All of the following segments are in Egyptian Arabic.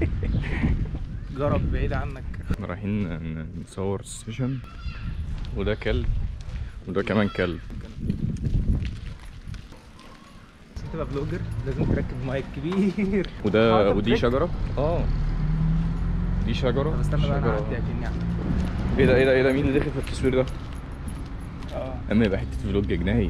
جرب بعيد عنك احنا رايحين ن- نصور سيشن وده كلب وده كمان كلب عشان تبقى بلوجر لازم تركب مايك كبير وده آه، طب ودي تريك. شجرة اه دي شجرة طب استنى بقى انا شجرة. اعدي اكني اعمل ايه ده ايه ده ايه ده مين اللي داخل في التصوير ده؟ اه اما يبقى حتة فلوج جناهية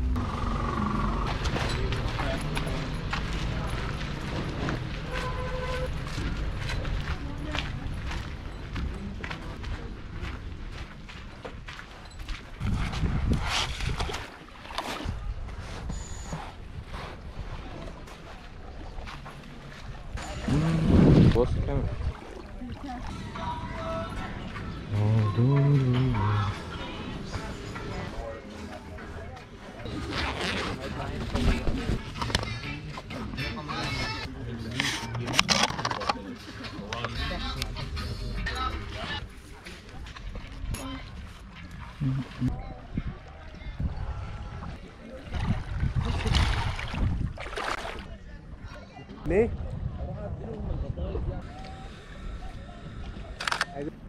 بص الكاميرا ليه؟